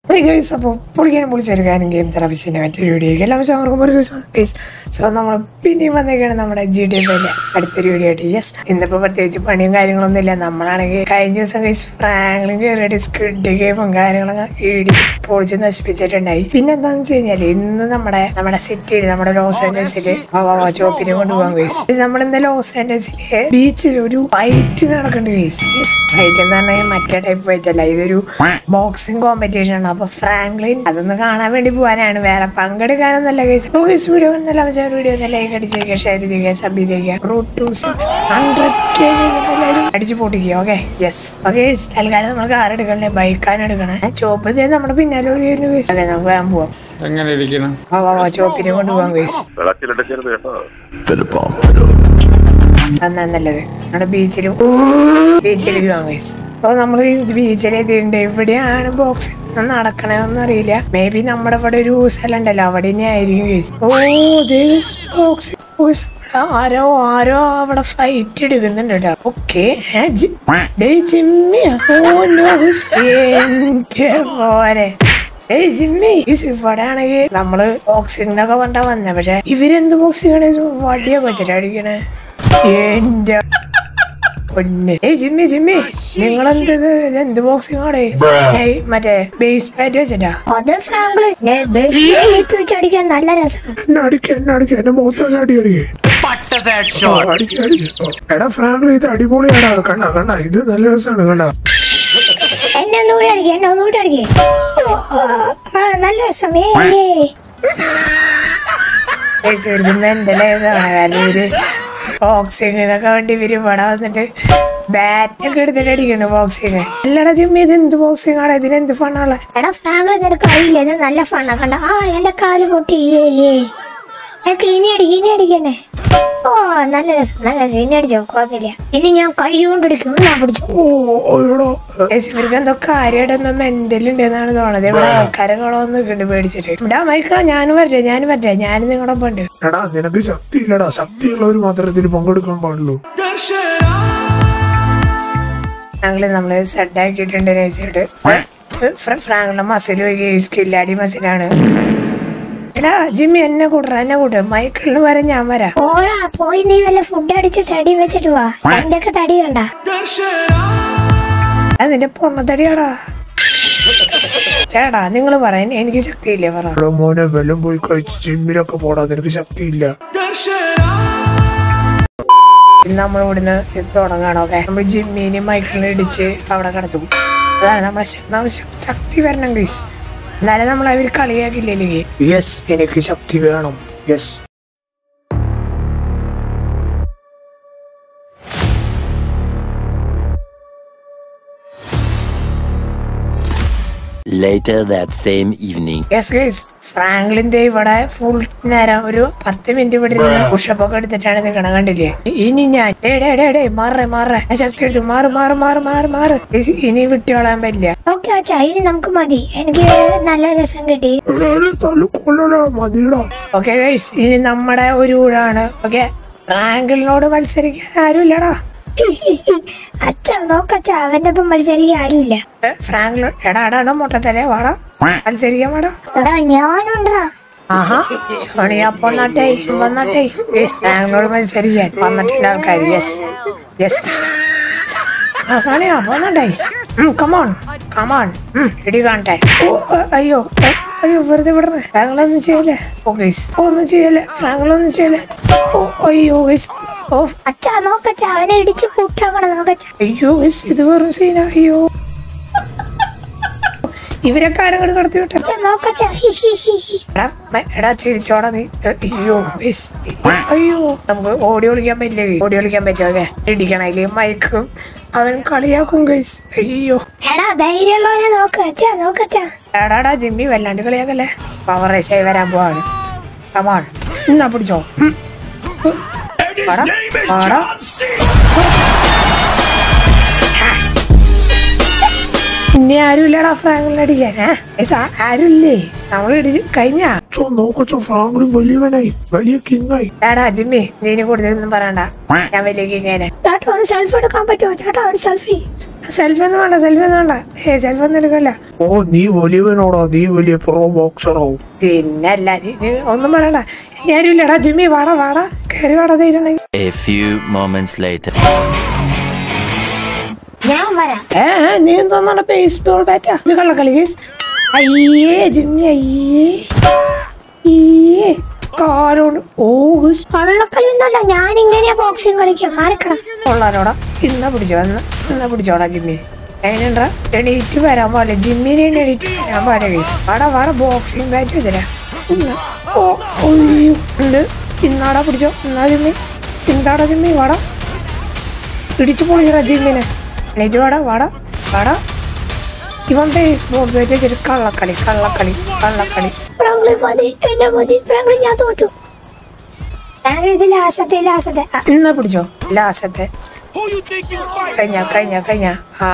Guys അപ്പോൾ പൊളിക്കാനും പൊളിച്ചെടുക്കാനും game തെറാപ്പിച്ചിൻ്റെ മറ്റൊരു video എല്ലാം അവർക്ക് ഒരു ഗൈസ് സോ നമ്മൾ പിന്നെയും വന്നേക്കാണ് നമ്മുടെ ജി ഡി എഫിലെ അടുത്തൊരു വീഡിയോ ആയിട്ട് യെസ് ഇന്നിപ്പോൾ പ്രത്യേകിച്ച് പണിയും കാര്യങ്ങളൊന്നും ഇല്ല നമ്മളാണെങ്കിൽ കഴിഞ്ഞ ദിവസം ഗൈസ് ഫ്രാങ്ക്ലിൻ കയറിയിട്ട് സ്കിഡ് ഗെയിമും കാര്യങ്ങളൊക്കെ ഇടിച്ച് പൊളിച്ച് നശിപ്പിച്ചിട്ടുണ്ടായി പിന്നെ എന്താണെന്ന് വെച്ച് കഴിഞ്ഞാൽ ഇന്ന് നമ്മുടെ നമ്മുടെ സിറ്റിയിൽ നമ്മുടെ ലോസ് ആൻഡേഴ്സിൽ ചോപ്പിനെ കൊണ്ടുപോകാൻ ഗൈസ് നമ്മൾ ഇന്ന് ലോസ് ആൻഡേഴ്സിലെ ബീച്ചിൽ ഒരു ഫൈറ്റ് നടക്കുന്നുണ്ട് ഗൈസ് ഫൈറ്റ് എന്ന് പറഞ്ഞാൽ മറ്റേ ടൈപ്പ് ഫൈറ്റ് അല്ല ഇതൊരു ബോക്സിംഗ് കോമ്പറ്റീഷൻ ആണ് അപ്പൊ ഫ്രാങ്ക്ലിൻ അതൊന്ന് കാണാൻ വേണ്ടി പോകാനാണ് വേറെ പങ്കെടുക്കാനൊന്നല്ല ഗൈസ് ഗൈസ് വീഡിയോ നല്ല അവസാന വീഡിയോ ഒന്ന് ലൈക്ക് അടിച്ചേക്കുക ഷെയർ ചെയ്യുക സബ് ചെയ്തേക്കുക route to six hundred K എല്ലാവരും അടിച്ചു പൊട്ടിക്കുക ഓക്കെ യെസ് ഓക്കെ തൽക്കാലം നമ്മൾ കാർ എടുക്കണേ ബൈക്കാണ് എടുക്കണേ ചോപ്പ് ഇതേ നമ്മുടെ പിന്നാലെ ഓടിയായിരുന്നു ഗൈസ് അതെ നമുക്ക് വേഗം പോവാം എങ്ങനെ ഇരിക്കണം വാ വാ വാ ചോപ്പിനെ കൊണ്ടുപോകാം ഗൈസ് വിളക്കിലെടുക്കരുത് കേട്ടോ എന്നാ നല്ലത് നമ്മുടെ ബീച്ചിലും ബീച്ചിലേക്ക് പോകാം ഗൈസ് അപ്പൊ നമ്മൾ ബീച്ചിൽ എത്തിയിട്ടുണ്ട് എവിടെയാണ് ബോക്സ് നടക്കണമെന്ന് അറിയില്ല മേ ബി നമ്മുടെ ഇവിടെ ഒരു സ്ഥലം ഉണ്ടല്ലോ അവിടെ ഇനി ആയിരിക്കും ഗൈസ് ഓ ബോക്സ് ആരോ ആരോ അവിടെ ഫൈറ്റ് എടുക്കുന്നുണ്ട് കേട്ടോ ഓക്കെ ജിമ്മിയാ ഓ നോ എന്റെ പോരെ ഏയ് ജിമ്മി ഈ ഇവിടെ ആണെങ്കിൽ നമ്മള് ബോക്സിങ്ങിനൊക്കെ പറഞ്ഞാ വന്നേ പക്ഷെ ഇവരെന്ത് ബോക്സിംഗ് ആണ് വടിയൊക്കെ വെച്ചിട്ട് അടിക്കണേ എന്റെ പൊന്നെ ഏയ് ജിമ്മി ജിമ്മി നിങ്ങളെന്ത് ഇത് എന്ത് ബോക്സിംഗ് ആണ് ഏയ് മറ്റേ ബേസ് ബാറ്റ് വെച്ചിട്ടാ അത് ഫ്രാങ്ക്ലിൻ വെച്ചടിക്കാൻ നല്ല രസം എന്നെ അടിക്ക എന്നെ അടിക്ക എന്റെ മുഖത്തൊക്കെ അടി അടിക്കേ അടിക്ക അടിക്ക എടാ ഫ്രാങ്ക്ലി ഇത് അടിപൊളിയാടാ കണ്ട കണ്ട ഇത് നല്ല രസമാണ് കണ്ട എന്നെ ഒന്നുകൂടി അടിക്കേ എന്നെ ഒന്നുകൂടി അടിക്കേ ഓ, ആ, ആ, നല്ല രസം ഏ മെന്റൽ ഏതാണ് കാരണം ഇവര് ബോക്സിങ്ങിനൊക്കെ വേണ്ടി ഇവര് ഇവിടെ വന്നിട്ട് ബാറ്റൊക്കെ എടുത്തിട്ട് അടിക്കുന്നു ബോക്സിങ് അല്ലടാ ജിമ്മി ഇത് എന്ത് ബോക്സിംഗ് ആണ് ഇതിന് എന്ത് ഫണ്ണാളെ എടാ ഫ്രാങ്ക്ലിൻ നിനക്ക് അറിയില്ല ഇത് നല്ല ഫണ്ണ കണ്ട ആ എന്റെ കാല് പൊട്ടി ഏ ഏ എനിക്ക് ഇനി അടിക്ക ഇനി അടിക്കന്നെ ഓ നല്ല രസം നല്ല രസം ഇനി അടിച്ചോ കുഴപ്പമില്ല ഇനി ഞാൻ കൈ കൊണ്ടടിക്കും ഞാൻ പിടിച്ചു ഓ ഓയോടോ ഗയ്സ്, ഇവർക്ക് എന്തോ കാര്യമായിട്ടൊന്നും മെന്റൽ ഉണ്ട് എന്നാണ് തോന്നുന്നത് ഇവിടെ ആൾക്കാരങ്ങളൊന്നും നിൽക്കുന്നുണ്ട് പേടിച്ചിട്ട് ഇവിടെ മൈക്കോ ഞാനും വരട്ടെ ഞാനും വരട്ടെ ഞാനും നിങ്ങളുടെ ഒപ്പം ഉണ്ട് എടാ നിനക്ക് ശക്തി ഇല്ലടാ ശക്തിയുള്ളവർ മാത്രമേ ഇതിൽ പങ്കെടുക്കാൻ പാടുള്ളൂ ഞങ്ങള് നമ്മള് സെറ്റ് ആക്കിയിട്ടുണ്ട് നൈസായിട്ട് ഫ്രാങ്കിന്റെ മസിൽ സ്കില്ലാടി മസിലാണ് എടാ ജിമ്മി എന്നെ കൂട്ടറ എന്നെ കൂട്ട മൈക്കിളിന് വരെ ഞാൻ വരാം ഓടാ പോയി നീ വല്ല ഫുഡ് അടിച്ച് തടി വെച്ചിട്ട് വാ എന്റെ ഒക്കെ തടി കണ്ട അത് നിന്റെ പൊണ്ണത്തടിയാടാ ചേട്ടാ നിങ്ങൾ പറയാൻ എനിക്ക് ശക്തിയില്ലേ പറ എടാ മോനെ വെല്ലം പോയി കഴിച്ച് ജിമ്മിലൊക്കെ പോടാ നിനക്ക് ശക്തിയില്ല ഇന്ന് നമ്മൾ ഇവിടുന്ന് തുടങ്ങാണോ ഓക്കെ നമ്മൾ ജിമ്മിനെ മൈക്കിളിനെ ഇടിച്ച് അവിടെ കിടത്തും അതാണ് നമ്മളെ ശ- നമ്മൾ ശ- ശക്തി വരണം ഗൈസ് എന്നാലേ നമ്മൾ അവർ കളിയാക്കില്ലേ യെസ് എനിക്ക് ശക്തി വേണം yes Later that same evening. Yes guys ഫ്രാങ്ക്ലിന്റെ ഇവിടെ ഫുൾ നേരം ഒരു പത്ത് മിനിറ്റ് ഇവിടെ ഇരുന്ന് പുഷപ്പ് ഒക്കെ എടുത്തിട്ടാണ് നിൽക്കണം കണ്ടില്ലേ ഇനി ഞാൻ ഡേ ഡേ ഡേ ഡേ മാറേ മാറേ ഞാൻ ശക്തി എടുത്തു മാറ് മാറ് മാറ് മാറ് മാറ് Guys, ഇനി വിട്ടുകളയാൻ പറ്റില്ല ഓക്കെ അച്ഛാ ഇനി നമുക്ക് മതി എനിക്ക് നല്ല രസം കിട്ടി എടാ എടാ, തള്ളിക്കൊല്ലടാ മതിയടാ ഓക്കെ ഗൈസ് ഇനി നമ്മുടെ ഒരു ഊഴാണ് ഓക്കെ ഫ്രാങ്കിളിനോട് മത്സരിക്കാൻ ആരുമില്ലടാ അച്ഛാ നോക്കച്ചാ അവന്റെ ഒപ്പം മത്സരിക്കാൻ ആരുമില്ല ഏ, ഫ്രാങ്കിൾ എടാ എടാ എടാ മുട്ടത്തലേ വാടാ മത്സരിക്കാൻ വാടാ എടാ ഞാനുണ്ടാ ആഹാ സോണിയ വന്നാട്ടെ വന്നാട്ടെ ഫ്രാങ്കിനോട് മത്സരിക്കാൻ വന്നിട്ടുണ്ട് ആൾക്കാർ യെസ് യെസ് ആ സോണിയ വന്നണ്ടേ കമോൺ കമോൺ ഇടി കാണട്ടെ ഓ അ- അയ്യോ അ- അയ്യോ വെറുതെ വിടണേ ഫ്രാങ്കിളൊന്നും ചെയ്യല്ലേ ഓ ഗൈസ് ഒന്നും ചെയ്യല്ലേ ഫ്രാങ്കിളൊന്നും ചെയ്യല്ലേ ഓ അയ്യോ ഗൈസ് ഓ അച്ഛാ നോക്കച്ചാ അവനെ ഇടിച്ച് കൂട്ടാക്കണം നോക്കച്ചാ അയ്യോ ഗൈസ് ഇത് വെറും സീന അയ്യോ ഇവരൊക്കെ ആരും കടത്തി വിട്ടെ അച്ഛാ നോക്കച്ചാ ഹി ഹി ഹി ഹി എടാ മ- എടാ ചിരിച്ചോടാ നീ എ, അയ്യോ ഗൈസ്. അയ്യോ നമുക്ക് ഓടി ഒളിക്കാൻ പറ്റില്ല ഗൈസ്. ഓടി ഒളിക്കാൻ പറ്റുമോ അതെ ഇടിക്കണതില് മയക്കും അവൻ കളിയാക്കും ഗൈസ് അയ്യോ എടാ ധൈര്യമുള്ളവനെ നോക്ക് അച്ഛാ നോക്കച്ചാ എടാടാ ജിമ്മി വല്ലാണ്ട് കളിയാക്കല്ലേ പവർ റേസായി വരാൻ പോവാണ് കമാൺ എന്നാ പിടിച്ചോ ഉം. വാടാ, വാടാ. ഇനി ആരുമില്ലടാ ഫ്രാങ്കിളിനെ അടിക്കാൻ ഏ? ഗയ്സ്, ആ- ആരുമില്ലേ നമ്മൾ ഇടിച്ച് കഴിഞ്ഞാ ചോ നോക്കച്ചോ ഫ്രാങ്ക്ലി വലിയവനായി വലിയ കിങ്ങായി എടാ ജിമ്മി നീ ഇനി കൂടുതലൊന്നും പറയണ്ട ഞാൻ വലിയ കിങ്ങനെ ചേട്ടാ ഒരു സെൽഫി എടുക്കാൻ പറ്റുമോ ചേട്ടാ ഒരു സെൽഫി സെൽഫി ഒന്നും വേണ്ട സെൽഫി ഒന്നും വേണ്ട ഏ സെൽഫി ഒന്നും എടുക്കല്ല ഓ നീ വലിയവനോടാ നീ വലിയ പ്രോ ബോക്സറാവും പിന്നെ അല്ല നീ നീ ഒന്നും പറയണ്ട ഇനി ആരും ഇല്ലടാ ജിമ്മി വാടാ വാടാ കയറി വാടാ തീരുണ്ടെങ്കിൽ A few moments later. ഞാൻ വരാം ഏ ഏ, നീ എന്തോന്നാണ് ബേസ്ബോൾ ബാറ്റാ ഇത് കള്ളക്കളി ഗൈസ് അയ്യേ ജിമ്മി അയ്യേ അയ്യേ കാലോണ്ട് ഓ ഗൈസ് കള്ളക്കളി ഒന്നല്ല ഞാൻ ഇങ്ങനെയാ ബോക്സിങ് കളിക്കാം മാറിക്കണം കൊള്ളാനോടാ ഇന്ന പിടിച്ചോ എന്ന് ഇന്ന പിടിച്ചോടാ ജിമ്മി എങ്ങനെയുണ്ടാ എണീറ്റ് വരാൻ പാടില്ല ജിമ്മിനെ എണീറ്റ് വരാൻ പാടില്ല ഗൈസ് വാടാ വാടാ ബോക്സിംഗ് ബാറ്റ് വെച്ചരാ ഇന്ന് ഓ ഒയ്യോ ഉണ്ട് ഇന്നാടാ പിടിച്ചോ ഇന്നാ ജിമ്മി ഇന്നാടാ ജിമ്മി വാടാ പിടിച്ചു പൊളിക്കടാ ജിമ്മിനെ എണീറ്റ് വാടാ വാടാ വാടാ ഇവൻ ബേസ്ബോൾ ബാറ്റ് വെച്ചിട്ട് കള്ളക്കളി കള്ളക്കളി കള്ളക്കളി ഫ്രാങ്ക്ലിൻ മതി എന്നെ മതി ഫ്രാങ്ക്ലിൻ ഞാൻ തോറ്റു ഫ്രാങ്ക്ലിൻ ഇത് ലാസത്തെ ലാസത്തെ ആ, ഇന്ന പിടിച്ചോ ലാസത്തെ കഴിഞ്ഞ കഴിഞ്ഞ കഴിഞ്ഞ ആ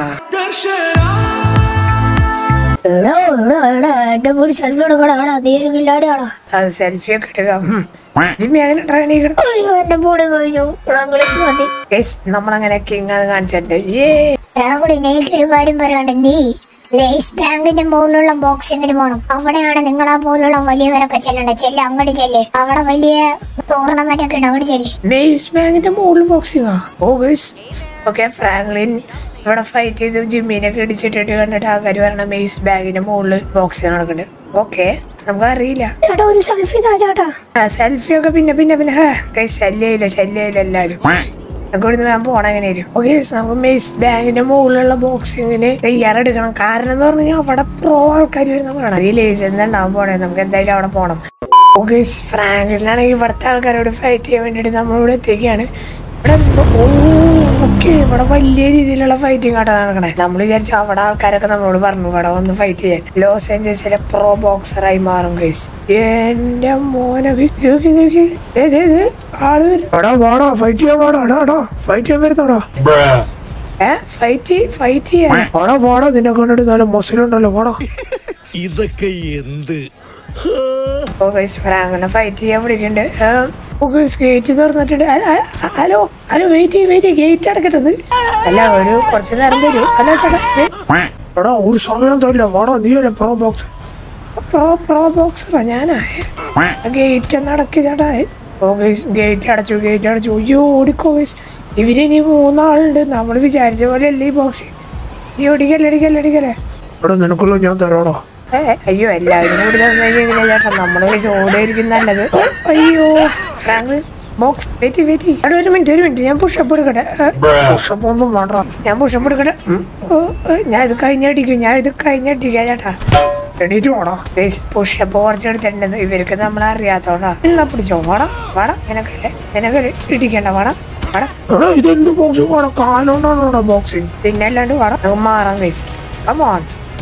എടാ, എടാ, എടാ, എന്റെ പോയി സെൽഫി എടുക്കടാ എടാ നീ ഒരു കില്ലാടിയാടാ അത് സെൽഫി ഒക്കെ എടുക്കുക ഉം. ജിമ്മി അങ്ങനെ ട്രെയിൻ ചെയ്യണം അയ്യോ എന്റെ പോടി കഴിഞ്ഞു ഫ്രാങ്ക്ലിൻ മതി ഗൈസ് നമ്മളങ്ങനെ കിങ് അത് കാണിച്ചിട്ടുണ്ട് ഏ ഫ്രാങ്ക്ലിൻ എനിക്കൊരു കാര്യം പറയാണ്ട് നീ ലേസ് ബാങ്കിന്റെ മുകളിലുള്ള ബോക്സിങ്ങിന് പോണം അവിടെയാണ് നിങ്ങളാ പോലുള്ള വലിയവരൊക്കെ ചെല്ലണ്ട ചെല്ല് അങ്ങോട്ട് ചെല്ല് അവിടെ വലിയ ടൂർണമെന്റ് ഒക്കെ ഉണ്ട് അങ്ങോട്ട് ചെല്ല് മെയ്സ് ബാങ്കിന്റെ മുകളിൽ boxing oh guys okay Franklin ഇവിടെ ഫൈറ്റ് ചെയ്ത് ജിമ്മിനൊക്കെ ഇടിച്ചിട്ടിട്ട് കണ്ടിട്ട് ആൾക്കാർ പറഞ്ഞ മെയ്സ് ബാങ്കിന്റെ മുകളിൽ ബോക്സിംഗ് നടക്കുന്നുണ്ട് ഓക്കെ നമുക്ക് അറിയില്ല ചേട്ടാ ഒരു സെൽഫി താ ചേട്ടാ സെൽഫി ഒക്കെ പിന്നെ പിന്നെ പിന്നെ ഗൈസ് ശല്യയില്ല ശല്യയില്ല എല്ലാവരും നമുക്ക് ഇവിടുന്ന് വേഗം പോണം എങ്ങനെയും ഓക്കെ നമുക്ക് മെയ്സ് ബാങ്കിന്റെ മുകളിലുള്ള ബോക്സിങ്ങിന് തയ്യാറെടുക്കണം കാരണം എന്ന് പറഞ്ഞാൽ അവിടെ പ്രോ ആൾക്കാർ വരുന്ന പറയണം ഈ ലൈസൻസ് ഉണ്ടാവാൻ പോണേ നമുക്ക് എന്തായാലും അവിടെ പോകണം ഓക്കെ ഫ്രാങ്കിലാണെങ്കിൽ ഇവിടുത്തെ ആൾക്കാരോട് ഫൈറ്റ് ചെയ്യാൻ വേണ്ടിയിട്ട് നമ്മളിവിടെ എത്തിക്കുകയാണ് ഇവിടെ എന്തോ ഓ ഓക്കെ ഇവിടെ വലിയ രീതിയിലുള്ള ഫൈറ്റിംഗ് ആട്ടോ നടക്കണേ നമ്മൾ വിചാരിച്ചു അവിടെ ആൾക്കാരൊക്കെ നമ്മളോട് പറഞ്ഞു ഇവിടെ വന്ന് ഫൈറ്റ് ചെയ്യാൻ ലോസ് ഏഞ്ചൽസിലെ പ്രോ ബോക്സറായി മാറും ഗൈസ് എന്റെ മോനെ guys. ഇത് നോക്ക്, ഇത് നോക്ക്. ദേ, ദേ, ദേ. ആള് വരും എടാ വാടാ ഫൈറ്റ് ചെയ്യാൻ വാടാ എടാ എടാ ഫൈറ്റ് ചെയ്യാൻ വരുന്നോടാ ഏ ഫൈറ്റ് ഫൈറ്റ് ചെയ്യാൻ വാടാ വാടാ നിന്നെ കണ്ടിട്ട് നല്ല മൊസിലുണ്ടല്ലോ വാടാ ഇതൊക്കെ എന്ത് ഓ ഗൈസ് ഫ്രാങ്കിനെ ഫൈറ്റ് ചെയ്യാൻ വിളിക്കുന്നുണ്ട് ഓ ഗൈസ് ഗേറ്റ് തുറന്നിട്ടുണ്ട് അ- അ- hello hello wait wait gate അടക്കട്ടെന്ന് അല്ല ഒരു കുറച്ച് നേരം തരും ഹലോ ചേട്ടാ ഏ, എടാ ഒരു സമയം തരില്ല വാടാ നീ അല്ലേ പ്രോ ബോക്സ് പ്രോ പ്രോ ബോക്സറാ ഞാനാ ഗേറ്റ് ഒന്ന് അടക്കി ചേട്ടാ ഓ ഗൈസ് ഗേറ്റ് അടച്ചു ഗേറ്റ് അടച്ചു അയ്യോ ഓടിക്കോ ഗൈസ് ഇവര് ഇനി മൂന്നാളുണ്ട് നമ്മൾ വിചാരിച്ച പോലെ അല്ലേ ഈ ബോക്സിങ് ഈ ഓടിക്കല്ലേ അടിക്കല്ലേ അടിക്കല്ലേ എടാ നിനക്കുള്ള ഞാൻ തരാടാ ഏ, അയ്യോ എല്ലാവരും കൂടി തന്നെങ്ങനെ ചേട്ടാ നമ്മള് വെച്ച് ഓടിയായിരിക്കും നല്ലത് ഓ, അയ്യോ ഫ്രാങ്ക് ബോക്സ് വെയിറ്റ് വെയിറ്റ് അവിടെ ഒരു മിനിറ്റ് ഒരു മിനിറ്റ് ഞാൻ പുഷപ്പ് എടുക്കട്ടെ പുഷപ്പ് ഒന്നും വേണ്ട ഞാൻ പുഷപ്പ് എടുക്കട്ടെ ഉം. ഓ, ഏ, ഞാൻ ഇത് കഴിഞ്ഞടിക്കും ഞാൻ ഇത് കഴിഞ്ഞടിക്കാം ചേട്ടാ എണീറ്റ് വാടാ പുഷപ്പ് കുറച്ച് എടുത്തിട്ടുണ്ട് ഇവർക്ക് നമ്മൾ അറിയാത്തോണ്ടാ എന്നാ പിടിച്ചോ വാടാ വാടാ നിനക്കല്ലേ നിനക്കല്ലേ ഇടിക്കണ്ട വാടാ വാടാ എടാ ഇതെന്ത് ബോക്സിംഗ് വാടാ കാലോണ്ടാണോടാ ബോക്സിംഗ് പിന്നെ അല്ലാണ്ട് വാടാ നമുക്ക് മാറാൻ കഴിച്ചു കമോൺ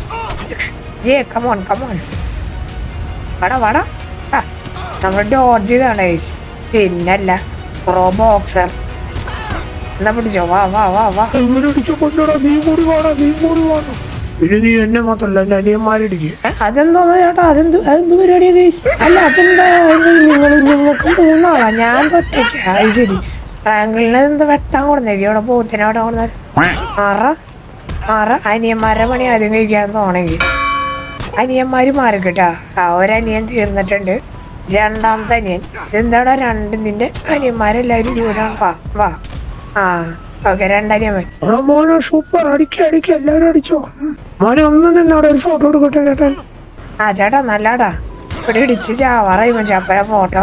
ഏ കമോൺ കമോൺ വാടാ വാടാ ആ നമ്മൾ ഡോഡ്ജ് ചെയ്താണ് കഴിച്ച് പിന്നല്ല പ്രോ ബോക്സർ എന്നാ പിടിച്ചോ വാ വാ വാ വാ ഇവരടിച്ചു കൊല്ലടാ നീ കൂടി വാടാ നീ കൂടി വാടാ ഇനി നീ എന്നെ മാത്രല്ല എന്റെ അനിയന്മാരിടിക്ക് ഏ, അതെന്തോന്ന് ചേട്ടാ അതെന്ത് അതെന്ത് പരിപാടിയാ കഴിച്ച് അല്ല അതെന്താ നിങ്ങൾ നിങ്ങൾക്ക് മൂന്നാളാ ഞാൻ ഒറ്റയ്ക്ക് അത് ശരി റാങ്കിളിനെ എന്താ വെട്ടാൻ കൊടുന്നേക്ക് ഇവിടെ പോത്തിനെ അവിടെ കൊടുന്നാൽ മാറ മാറ അനിയന്മാരുടെ പണി ആദ്യം കഴിക്കാൻ തോന്നെങ്കിൽ അനിയന്മാര് മാറിക്കിട്ടാ ആ ഒരനിയൻ തീർന്നിട്ടുണ്ട് രണ്ടാമത്തെ അനിയൻ ഇതെന്താടാ രണ്ട് നിന്റെ അനിയന്മാരെല്ലാവരും ദൂരാണ് വാ വാ ആ ഓക്കെ രണ്ടനിയന്മാർ എടാ മോനെ സൂപ്പർ അടിക്ക അടിക്ക എല്ലാരും അടിച്ചോ മോനെ ഒന്ന് നിന്നവിടെ ഒരു ഫോട്ടോ എടുക്കട്ടെ ചേട്ടൻ ആ ചേട്ടാ നല്ലാടാ ഇവിടെ ഇടിച്ച് ചാവാറായി മനുഷ്യ അപ്പഴാ ഫോട്ടോ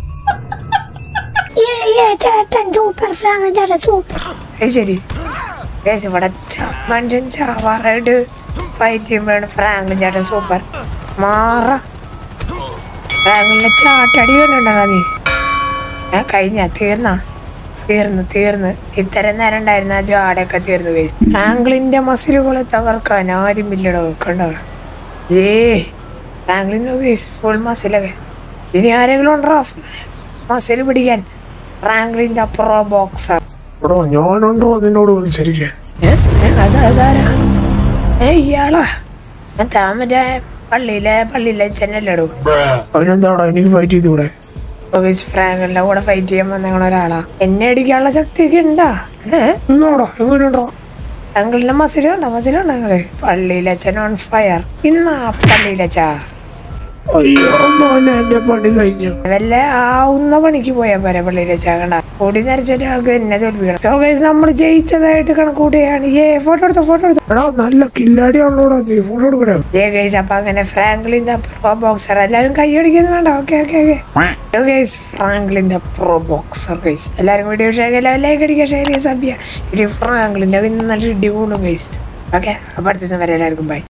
ഏ, ഏ, ചേട്ടൻ സൂപ്പർ ഫ്രാങ്ക് ചേട്ടൻ സൂപ്പർ അത് ശരി ഏസ് ഇവിടെ ച- മനുഷ്യൻ ചാവാറായിട്ട് ഫൈറ്റ് ചെയ്യുമ്പോഴാണ് ഫ്രാങ്ക്ലിൻ ചേട്ടൻ സൂപ്പർ മാറ ഫ്രാങ്ക്ലിനെ ചാട്ടടി കണ്ടിട്ടുണ്ടോ നീ ഞാൻ കഴിഞ്ഞ തീർന്ന തീർന്നു തീർന്ന് ഇത്തരം നേരം ഉണ്ടായിരുന്ന ആ ജാടയൊക്കെ തീർന്നു കഴിച്ചു ഫ്രാങ്ക്ലിന്റെ മസിലുകളെ തകർക്കാൻ ആരുമില്ലടോ കണ്ടോ ഏ ഫ്രാങ്ക്ലിൻ ഫുൾ മസിലൊക്കെ ഇനി ആരെങ്കിലും ഉണ്ടോ മസിൽ പിടിക്കാൻ ഫ്രാങ്ക്ലിന്റെ പ്രോ ബോക്സർ എടാ ഞാനുണ്ടോ നിന്നോട് വിളിച്ചിരിക്കാൻ ഏ? ഏ, അത് അതാരാ ഏ ഇയാളാ ഞാൻ താൻ മറ്റേ പള്ളിയിലെ പള്ളിയിലെ ചെന്നല്ലേടൂ അതിനെന്താടാ എനിക്ക് ഫൈറ്റ് ചെയ്തൂടെ ഫ്രാങ്കലിന്റെ കൂടെ ഫൈറ്റ് ചെയ്യാൻ വന്ന ഒരാളാ എന്നെ അടിക്കാനുള്ള ശക്തിയൊക്കെ ഉണ്ടാ ഏ നിന്നോടാ എങ്ങനെയുണ്ടോ അങ്കിളിന്റെ മസിലുണ്ടോ മസിലുണ്ടോ നിങ്ങള് പള്ളിയിലച്ഛൻ ഓൺ ഫയർ ഇന്നാ പള്ളിയിലച്ചാ അയ്യോ മോനെ എന്റെ പണി കഴിഞ്ഞു വല്ല ആവുന്ന പണിക്ക് പോയാ പോരെ പള്ളിയിലച്ചാ കണ്ട കൂടി നരച്ചിട്ട് ആൾക്ക് എന്നെ തോൽപ്പിക്കണം സോ ഗൈസ് നമ്മൾ ജയിച്ചതായിട്ട് കണക്കൂട്ടുകയാണ് ഏ ഫോട്ടോ എടുത്തോ ഫോട്ടോ എടുത്തോ എടാ നല്ല കില്ലാടി ആണല്ലോടാ നീ ഫോട്ടോ എടുക്കണേ ഏ ഗൈസ് അപ്പൊ അങ്ങനെ ഫ്രാങ്ക്ലിൻ ദ പ്രോ ബോക്സർ എല്ലാരും കൈയടിക്കുന്നു വേണ്ട okay okay okay guys Franklin the pro boxer guys എല്ലാരും വീഡിയോ ഷെയർ ചെയ്യാം ലൈക്ക് അടിക്കുക ഷെയർ ചെയ്യുക സബ് ചെയ്യുക ഫ്രാങ്ക്ലിന്റെ ഇന്ന് നല്ല ഇടി കൂടും ഗൈസ് ഓക്കെ അപ്പൊ അടുത്ത ദിവസം വരെ എല്ലാവർക്കും ബൈ